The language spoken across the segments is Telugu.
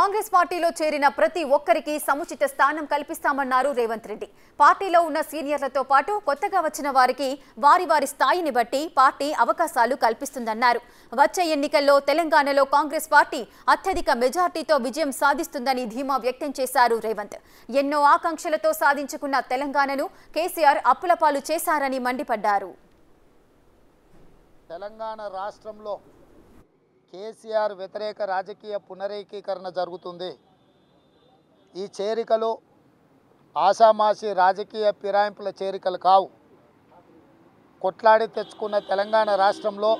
కాంగ్రెస్ పార్టీలో చేరిన ప్రతి ఒక్కరికి సముచిత స్థానం కల్పిస్తామన్నారు రేవంత్ రెడ్డి పార్టీలో ఉన్న సీనియర్లతో పాటు కొత్తగా వచ్చిన వారికి వారి వారి స్థాయిని బట్టి పార్టీ అవకాశాలు కల్పిస్తుందన్నారు వచ్చే ఎన్నికల్లో తెలంగాణలో కాంగ్రెస్ పార్టీ అత్యధిక మెజార్టీతో విజయం సాధిస్తుందని ధీమా వ్యక్తం చేశారు రేవంత్ ఎన్నో ఆకాంక్షలతో సాధించుకున్న తెలంగాణను కేసీఆర్ అప్పులపాలు చేశారని మండిపడ్డారు తెలంగాణ రాష్ట్రంలో కేసీఆర్ వ్యతిరేక రాజకీయ పునరేకీకరణ జరుగుతుంది ఈ చేరికలు ఆషామాషి రాజకీయ ఫిరాయింపుల చేరికలు కావు కొట్లాడి తెచ్చుకున్న తెలంగాణ రాష్ట్రంలో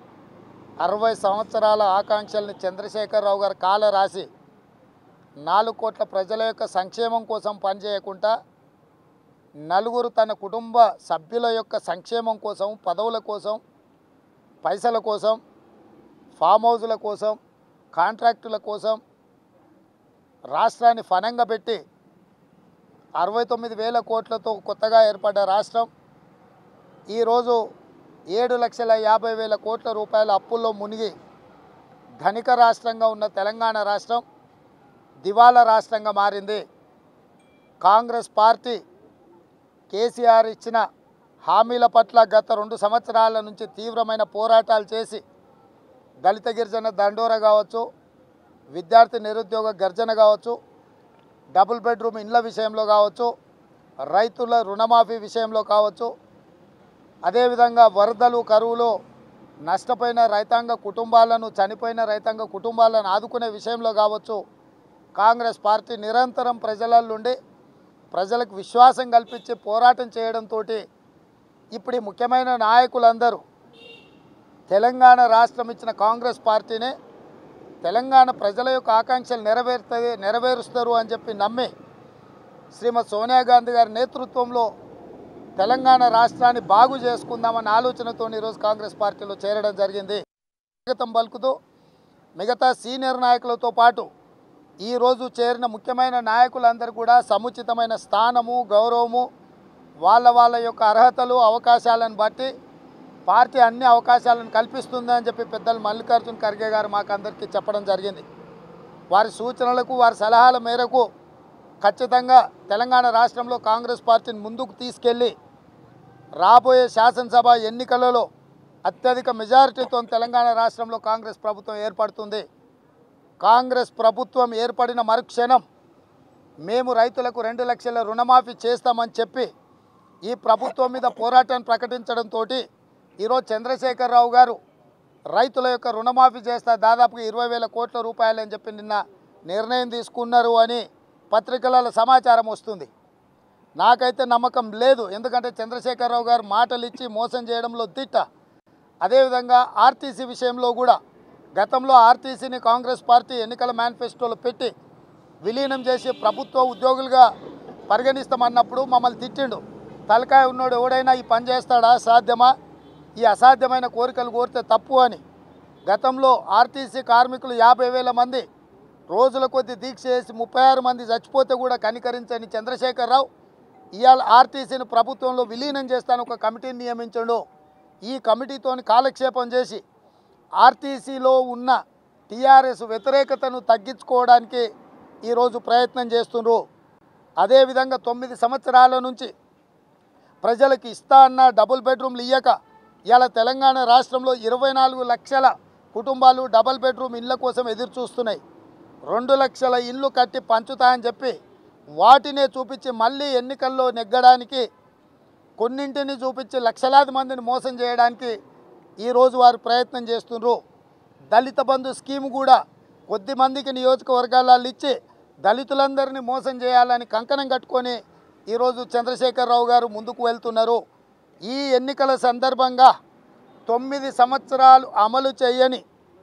అరవై సంవత్సరాల ఆకాంక్షల్ని చంద్రశేఖరరావు గారు కాల రాసి నాలుగు కోట్ల ప్రజల యొక్క సంక్షేమం కోసం పనిచేయకుండా నలుగురు తన కుటుంబ సభ్యుల యొక్క సంక్షేమం కోసం పదవుల కోసం పైసల కోసం ఫామ్ హౌజుల కోసం కాంట్రాక్టుల కోసం రాష్ట్రాన్ని ఫనంగా పెట్టి అరవై తొమ్మిది వేల కోట్లతో కొత్తగా ఏర్పడ్డ రాష్ట్రం ఈరోజు ఏడు లక్షల యాభై వేల కోట్ల రూపాయల అప్పుల్లో మునిగి ధనిక రాష్ట్రంగా ఉన్న తెలంగాణ రాష్ట్రం దివాలా రాష్ట్రంగా మారింది కాంగ్రెస్ పార్టీ కేసీఆర్ ఇచ్చిన హామీల పట్ల గత రెండు సంవత్సరాల నుంచి తీవ్రమైన పోరాటాలు చేసి దళిత గిరిజన దండోర కావచ్చు విద్యార్థి నిరుద్యోగ గర్జన కావచ్చు డబుల్ బెడ్రూమ్ ఇండ్ల విషయంలో కావచ్చు రైతుల రుణమాఫీ విషయంలో కావచ్చు అదేవిధంగా వరదలు కరువులో నష్టపోయిన రైతాంగ కుటుంబాలను చనిపోయిన రైతాంగ కుటుంబాలను ఆదుకునే విషయంలో కావచ్చు కాంగ్రెస్ పార్టీ నిరంతరం ప్రజల నుండి ప్రజలకు విశ్వాసం కల్పించి పోరాటం చేయడంతో ఇప్పుడు ఈ ముఖ్యమైన నాయకులందరూ తెలంగాణ రాష్ట్రం ఇచ్చిన కాంగ్రెస్ పార్టీనే తెలంగాణ ప్రజల యొక్క ఆకాంక్షలు నెరవేరుతుంది నెరవేరుస్తారు అని చెప్పి నమ్మి శ్రీమతి సోనియా గాంధీ గారి నేతృత్వంలో తెలంగాణ రాష్ట్రాన్ని బాగు చేసుకుందామన్న ఆలోచనతో ఈరోజు కాంగ్రెస్ పార్టీలో చేరడం జరిగింది స్వాగతం పలుకుతూ మిగతా సీనియర్ నాయకులతో పాటు ఈరోజు చేరిన ముఖ్యమైన నాయకులందరూ కూడా సముచితమైన స్థానము గౌరవము వాళ్ళ వాళ్ళ యొక్క అర్హతలు అవకాశాలను బట్టి పార్టీ అన్ని అవకాశాలను కల్పిస్తుందని చెప్పి పెద్దలు మల్లికార్జున ఖర్గే గారు మాకు అందరికీ చెప్పడం జరిగింది వారి సూచనలకు వారి సలహాల మేరకు ఖచ్చితంగా తెలంగాణ రాష్ట్రంలో కాంగ్రెస్ పార్టీని ముందుకు తీసుకెళ్ళి రాబోయే శాసనసభ ఎన్నికలలో అత్యధిక మెజారిటీతో తెలంగాణ రాష్ట్రంలో కాంగ్రెస్ ప్రభుత్వం ఏర్పడుతుంది కాంగ్రెస్ ప్రభుత్వం ఏర్పడిన మరుక్షణం మేము రైతులకు రెండు లక్షల రుణమాఫీ చేస్తామని చెప్పి ఈ ప్రభుత్వం మీద పోరాటాన్ని ప్రకటించడంతో ఈరోజు చంద్రశేఖరరావు గారు రైతుల యొక్క రుణమాఫీ చేస్తా దాదాపుగా ఇరవై వేల కోట్ల రూపాయలు అని చెప్పి నిన్న నిర్ణయం తీసుకున్నారు అని పత్రికలలో సమాచారం వస్తుంది నాకైతే నమ్మకం లేదు ఎందుకంటే చంద్రశేఖరరావు గారు మాటలు ఇచ్చి మోసం చేయడంలో దిట్ట అదేవిధంగా ఆర్టీసీ విషయంలో కూడా గతంలో ఆర్టీసీని కాంగ్రెస్ పార్టీ ఎన్నికల మేనిఫెస్టోలో పెట్టి విలీనం చేసి ప్రభుత్వ ఉద్యోగులుగా పరిగణిస్తామన్నప్పుడు మమ్మల్ని తిట్టిండు తలకాయ ఉన్నోడు ఎవడైనా ఈ పని చేస్తాడా సాధ్యమా ఈ అసాధ్యమైన కోరికలు కోరితే తప్పు అని గతంలో ఆర్టీసీ కార్మికులు యాభై వేల మంది రోజుల కొద్ది దీక్ష చేసి ముప్పై ఆరు మంది చచ్చిపోతే కూడా కనికరించని చంద్రశేఖరరావు ఇవాళ ఆర్టీసీని ప్రభుత్వంలో విలీనం చేస్తాను ఒక కమిటీని నియమించండు ఈ కమిటీతో కాలక్షేపం చేసి ఆర్టీసీలో ఉన్న టీఆర్ఎస్ వ్యతిరేకతను తగ్గించుకోవడానికి ఈరోజు ప్రయత్నం చేస్తున్నారు అదేవిధంగా తొమ్మిది సంవత్సరాల నుంచి ప్రజలకు ఇస్తా అన్న డబుల్ బెడ్రూమ్లు ఇయ్యక ఇలా తెలంగాణ రాష్ట్రంలో ఇరవై నాలుగు లక్షల కుటుంబాలు డబుల్ బెడ్రూమ్ ఇళ్ళ కోసం ఎదురు చూస్తున్నాయి రెండు లక్షల ఇల్లు కట్టి పంచుతాయని చెప్పి వాటినే చూపించి మళ్ళీ ఎన్నికల్లో నెగ్గడానికి కొన్నింటిని చూపించి లక్షలాది మందిని మోసం చేయడానికి ఈరోజు వారు ప్రయత్నం చేస్తున్నారు దళిత బంధు స్కీమ్ కూడా కొద్ది మందికి నియోజకవర్గాలలో ఇచ్చి దళితులందరినీ మోసం చేయాలని కంకణం కట్టుకొని ఈరోజు చంద్రశేఖరరావు గారు ముందుకు వెళ్తున్నారు ఈ ఎన్నికల సందర్భంగా తొమ్మిది సంవత్సరాలు అమలు చేయని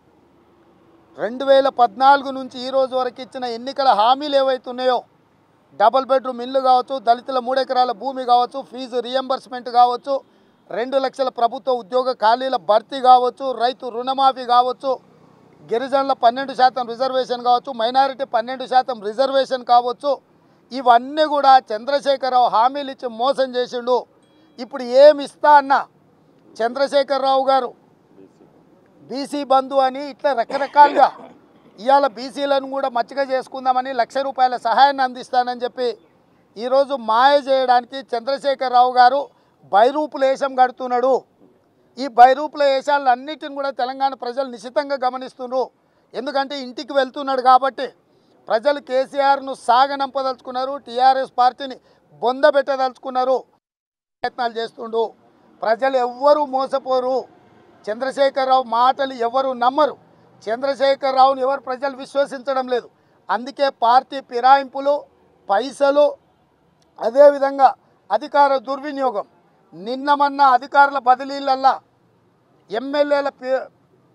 రెండు వేల పద్నాలుగు నుంచి ఈ రోజు వరకు ఇచ్చిన ఎన్నికల హామీలు ఏవైతున్నాయో డబుల్ బెడ్రూమ్ ఇల్లు కావచ్చు దళితుల మూడెకరాల భూమి కావచ్చు ఫీజు రియంబర్స్మెంట్ కావచ్చు రెండు లక్షల ప్రభుత్వ ఉద్యోగ ఖాళీల భర్తీ కావచ్చు రైతు రుణమాఫీ కావచ్చు గిరిజనుల పన్నెండు శాతం రిజర్వేషన్ కావచ్చు మైనారిటీ పన్నెండు శాతం రిజర్వేషన్ కావచ్చు ఇవన్నీ కూడా చంద్రశేఖరరావు హామీలు ఇచ్చి మోసం చేసిండు ఇప్పుడు ఏమి ఇస్తా అన్న చంద్రశేఖరరావు గారు బీసీ బంధు అని ఇట్లా రకరకాలుగా ఇవాళ బీసీలను కూడా మచ్చిక చేసుకుందామని లక్ష రూపాయల సహాయాన్ని అందిస్తానని చెప్పి ఈరోజు మాయ చేయడానికి చంద్రశేఖరరావు గారు బైరూపుల వేషం కడుతున్నాడు ఈ బైరూపుల వేషాలన్నిటిని కూడా తెలంగాణ ప్రజలు నిశితంగా గమనిస్తున్నారు ఎందుకంటే ఇంటికి వెళ్తున్నాడు కాబట్టి ప్రజలు కేసీఆర్ను సాగనంపదలుచుకున్నారు టీఆర్ఎస్ పార్టీని బొందబెట్టదలుచుకున్నారు ప్రయత్నాలు చేస్తుండు ప్రజలు ఎవ్వరూ మోసపోరు చంద్రశేఖరరావు మాటలు ఎవరు నమ్మరు చంద్రశేఖరరావుని ఎవరు ప్రజలు విశ్వసించడం లేదు అందుకే పార్టీ ఫిరాయింపులు పైసలు అదేవిధంగా అధికార దుర్వినియోగం నిన్న మొన్న అధికారుల బదిలీలల్లా ఎమ్మెల్యేల పే-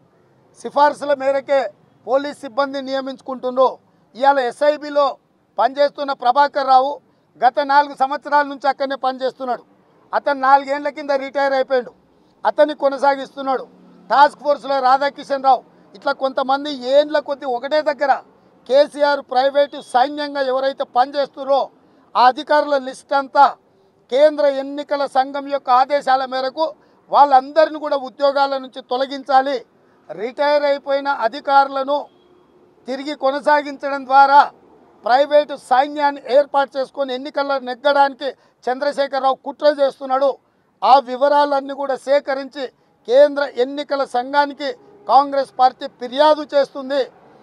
సిఫార్సుల మేరకే పోలీస్ సిబ్బంది నియమించుకుంటుండ్రు ఇవాళ ఎస్ఐబిలో పనిచేస్తున్న ప్రభాకర్ రావు గత నాలుగు సంవత్సరాల నుంచి అక్కడనే పనిచేస్తున్నాడు అతను నాలుగేళ్ల కింద రిటైర్ అయిపోయాడు అతన్ని కొనసాగిస్తున్నాడు టాస్క్ ఫోర్స్లో రాధాకిషన్ రావు ఇట్లా కొంతమంది ఏండ్ల కొద్ది ఒకటే దగ్గర కేసీఆర్ ప్రైవేటు సైన్యంగా ఎవరైతే పనిచేస్తున్నారో ఆ అధికారుల లిస్ట్ అంతా కేంద్ర ఎన్నికల సంఘం యొక్క ఆదేశాల మేరకు వాళ్ళందరిని కూడా ఉద్యోగాల నుంచి తొలగించాలి రిటైర్ అయిపోయిన అధికారులను తిరిగి కొనసాగించడం ద్వారా ప్రైవేటు సైన్యాన్ని ఏర్పాటు చేసుకొని ఎన్నికల్లో నెగ్గడానికి చంద్రశేఖరరావు కుట్ర చేస్తున్నాడు ఆ వివరాలన్నీ కూడా సేకరించి కేంద్ర ఎన్నికల సంఘానికి కాంగ్రెస్ పార్టీ ఫిర్యాదు చేస్తుంది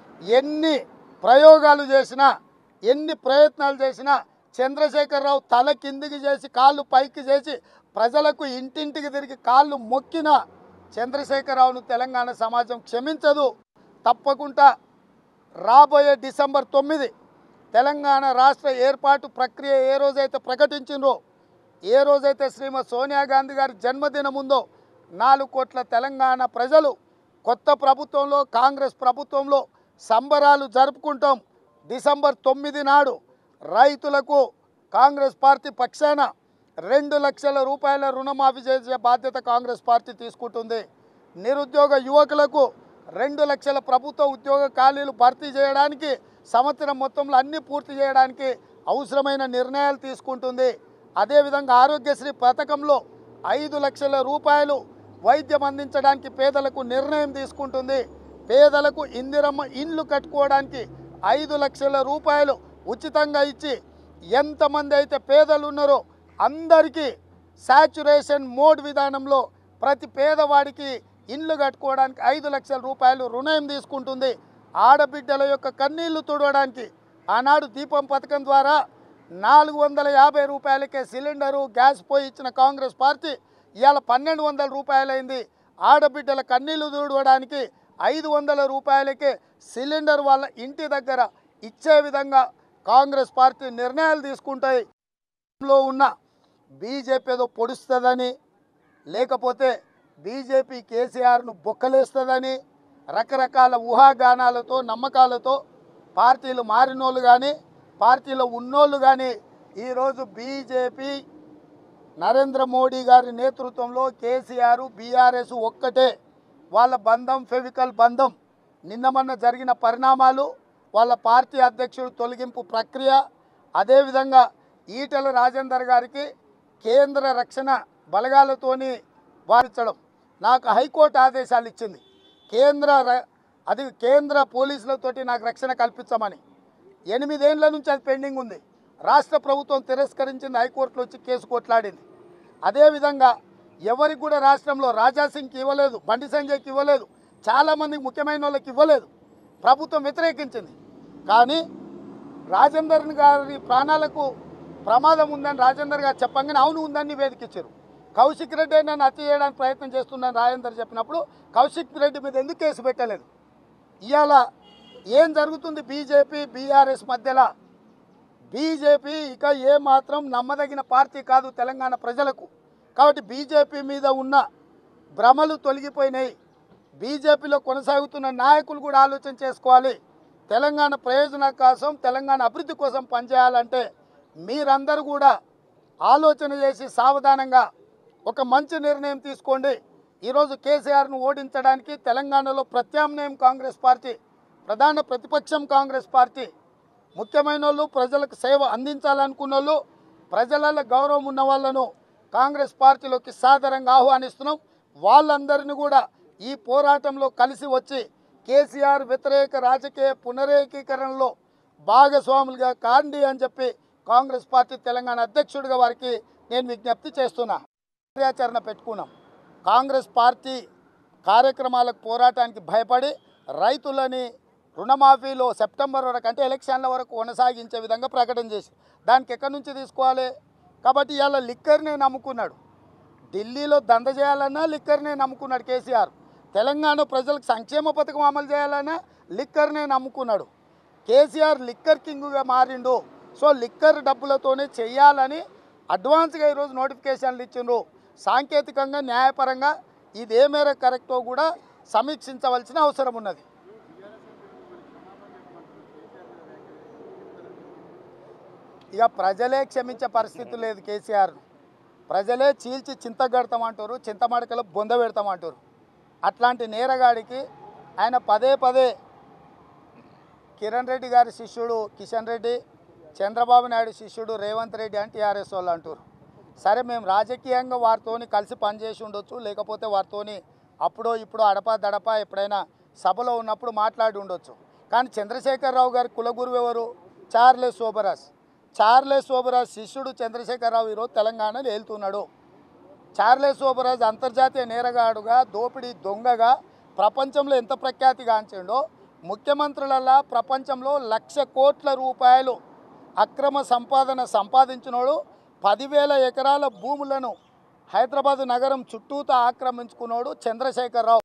ఎన్ని ప్రయోగాలు చేసినా ఎన్ని ప్రయత్నాలు చేసినా చంద్రశేఖరరావు తల కిందికి చేసి కాళ్ళు పైకి చేసి ప్రజలకు ఇంటింటికి తిరిగి కాళ్ళు మొక్కిన చంద్రశేఖరరావును తెలంగాణ సమాజం క్షమించదు తప్పకుండా రాబోయే డిసెంబర్ తొమ్మిది తెలంగాణ రాష్ట్ర ఏర్పాటు ప్రక్రియ ఏ రోజైతే ప్రకటించిందో ఏ రోజైతే శ్రీమతి సోనియా గాంధీ గారి జన్మదినం ఉందో నాలుగు కోట్ల తెలంగాణ ప్రజలు కొత్త ప్రభుత్వంలో కాంగ్రెస్ ప్రభుత్వంలో సంబరాలు జరుపుకుంటాం డిసెంబర్ తొమ్మిది నాడు రైతులకు కాంగ్రెస్ పార్టీ పక్షాన రెండు లక్షల రూపాయల రుణమాఫీ చేసే బాధ్యత కాంగ్రెస్ పార్టీ తీసుకుంటుంది నిరుద్యోగ యువకులకు రెండు లక్షల ప్రభుత్వ ఉద్యోగ ఖాళీలు భర్తీ చేయడానికి సంవత్సరం మొత్తంలో అన్ని పూర్తి చేయడానికి అవసరమైన నిర్ణయాలు తీసుకుంటుంది అదేవిధంగా ఆరోగ్యశ్రీ పథకంలో ఐదు లక్షల రూపాయలు వైద్యం అందించడానికి పేదలకు నిర్ణయం తీసుకుంటుంది పేదలకు ఇందిరమ్మ ఇండ్లు కట్టుకోవడానికి ఐదు లక్షల రూపాయలు ఉచితంగా ఇచ్చి ఎంతమంది అయితే పేదలు ఉన్నారో అందరికీ శాచురేషన్ మోడ్ విధానంలో ప్రతి పేదవాడికి ఇండ్లు కట్టుకోవడానికి ఐదు లక్షల రూపాయలు రుణం తీసుకుంటుంది ఆడబిడ్డల యొక్క కన్నీళ్లు తుడవడానికి ఆనాడు దీపం పథకం ద్వారా నాలుగు వందల యాభై రూపాయలకే సిలిండరు గ్యాస్ పోయి ఇచ్చిన కాంగ్రెస్ పార్టీ ఇవాళ పన్నెండు వందల రూపాయలైంది ఆడబిడ్డల కన్నీళ్లు తుడవడానికి ఐదు వందల రూపాయలకే సిలిండర్ వాళ్ళ ఇంటి దగ్గర ఇచ్చే విధంగా కాంగ్రెస్ పార్టీ నిర్ణయాలు తీసుకుంటాయి లో ఉన్న బీజేపీ ఏదో పొడుస్తుందని లేకపోతే బీజేపీ కేసీఆర్ను బొక్కలేస్తుందని రకరకాల ఊహాగానాలతో నమ్మకాలతో పార్టీలు మారినోళ్ళు కానీ పార్టీలో ఉన్నోళ్ళు కానీ ఈరోజు బీజేపీ నరేంద్ర మోడీ గారి నేతృత్వంలో కేసీఆర్ బీఆర్ఎస్ ఒక్కటే వాళ్ళ బంధం ఫెవికల్ బంధం నిన్న మొన్న జరిగిన పరిణామాలు వాళ్ళ పార్టీ అధ్యక్షుడు తొలగింపు ప్రక్రియ అదేవిధంగా ఈటెల రాజేందర్ గారికి కేంద్ర రక్షణ బలగాలతోని వారించడం నాకు హైకోర్టు ఆదేశాలు ఇచ్చింది కేంద్ర ర- అది కేంద్ర పోలీసులతోటి నాకు రక్షణ కల్పించమని ఎనిమిదేళ్ల నుంచి అది పెండింగ్ ఉంది రాష్ట్ర ప్రభుత్వం తిరస్కరించింది హైకోర్టులో వచ్చి కేసు కొట్లాడింది అదేవిధంగా ఎవరికి కూడా రాష్ట్రంలో రాజాసింగ్కి ఇవ్వలేదు బండి సంజయ్కి ఇవ్వలేదు చాలామందికి ముఖ్యమైన వాళ్ళకి ఇవ్వలేదు ప్రభుత్వం వ్యతిరేకించింది కానీ రాజేందర్ గారి ప్రాణాలకు ప్రమాదం ఉందని రాజేందర్ గారు చెప్పంగానే అవును ఉందని నివేదికిచ్చారు కౌశిక్ రెడ్డి నన్ను హత్య చేయడానికి ప్రయత్నం చేస్తున్నాను రాజేందర్ చెప్పినప్పుడు కౌశిక్ రెడ్డి మీద ఎందుకు కేసు పెట్టలేదు ఇవాళ ఏం జరుగుతుంది బీజేపీ బీఆర్ఎస్ మధ్యలో బీజేపీ ఇక ఏ మాత్రం నమ్మదగిన పార్టీ కాదు తెలంగాణ ప్రజలకు కాబట్టి బీజేపీ మీద ఉన్న భ్రమలు తొలగిపోయినాయి బీజేపీలో కొనసాగుతున్న నాయకులు కూడా ఆలోచన చేసుకోవాలి తెలంగాణ ప్రయోజనం కోసం తెలంగాణ అభివృద్ధి కోసం పనిచేయాలంటే మీరందరూ కూడా ఆలోచన చేసి సావధానంగా ఒక మంచి నిర్ణయం తీసుకోండి ఈరోజు కేసీఆర్ను ఓడించడానికి తెలంగాణలో ప్రత్యామ్నాయం కాంగ్రెస్ పార్టీ ప్రధాన ప్రతిపక్షం కాంగ్రెస్ పార్టీ ముఖ్యమైన వాళ్ళు ప్రజలకు సేవ అందించాలనుకున్న వాళ్ళు ప్రజలలో గౌరవం ఉన్న వాళ్ళను కాంగ్రెస్ పార్టీలోకి సాదరంగా ఆహ్వానిస్తున్నాం వాళ్ళందరినీ కూడా ఈ పోరాటంలో కలిసి వచ్చి కేసీఆర్ వ్యతిరేక రాజకీయ పునరేకీకరణలో భాగస్వాములుగా కాండి అని చెప్పి కాంగ్రెస్ పార్టీ తెలంగాణ అధ్యక్షుడిగా వారికి నేను విజ్ఞప్తి చేస్తున్నా కార్యాచరణ పెట్టుకున్నాం కాంగ్రెస్ పార్టీ కార్యక్రమాలకు పోరాటానికి భయపడి రైతులని రుణమాఫీలో సెప్టెంబర్ వరకు అంటే ఎలక్షన్ల వరకు కొనసాగించే విధంగా ప్రకటన చేసి దానికి ఎక్కడి నుంచి తీసుకోవాలి కాబట్టి ఇవాళ లిక్కర్నే నమ్ముకున్నాడు ఢిల్లీలో దంద చేయాలన్నా లిక్కర్నే నమ్ముకున్నాడు కేసీఆర్ తెలంగాణ ప్రజలకు సంక్షేమ పథకం అమలు చేయాలన్నా లిక్కర్నే నమ్ముకున్నాడు కేసీఆర్ లిక్కర్ కింగ్గా మారిండు సో లిక్కర్ డబ్బులతోనే చెయ్యాలని అడ్వాన్స్గా ఈరోజు నోటిఫికేషన్లు ఇచ్చిండ్రు సాంకేతికంగా న్యాయపరంగా ఇది ఏ మేర కరెక్టో కూడా సమీక్షించవలసిన అవసరం ఉన్నది ఇక ప్రజలే క్షమించే పరిస్థితి లేదు కేసీఆర్ ప్రజలే చీల్చి చింతగడతామంటారు చింతమడకలో బొంద పెడతామంటారు అట్లాంటి నేరగాడికి ఆయన పదే పదే కిరణ్ రెడ్డి గారి శిష్యుడు కిషన్ రెడ్డి చంద్రబాబు నాయుడు శిష్యుడు రేవంత్ రెడ్డి అని టీఆర్ఎస్ వాళ్ళు అంటారు సరే మేము రాజకీయంగా వారితోని కలిసి పనిచేసి ఉండొచ్చు లేకపోతే వారితోని అప్పుడో ఇప్పుడు అడపా దడపా ఎప్పుడైనా సభలో ఉన్నప్పుడు మాట్లాడి ఉండొచ్చు కానీ చంద్రశేఖరరావు గారి కులగురువు ఎవరు చార్లెస్ సోబరాస్ చార్లెస్ సోబరాజ్ శిష్యుడు చంద్రశేఖరరావు ఈరోజు తెలంగాణలో వెళ్తున్నాడు చార్లెస్ సోబరాజ్ అంతర్జాతీయ నేరగాడుగా దోపిడీ దొంగగా ప్రపంచంలో ఎంత ప్రఖ్యాతిగాంచిండో ముఖ్యమంత్రులలా ప్రపంచంలో లక్ష కోట్ల రూపాయలు అక్రమ సంపాదన సంపాదించినోడు పదివేల ఎకరాల భూములను హైదరాబాద్ నగరం చుట్టూతా ఆక్రమించుకున్నాడు చంద్రశేఖరరావు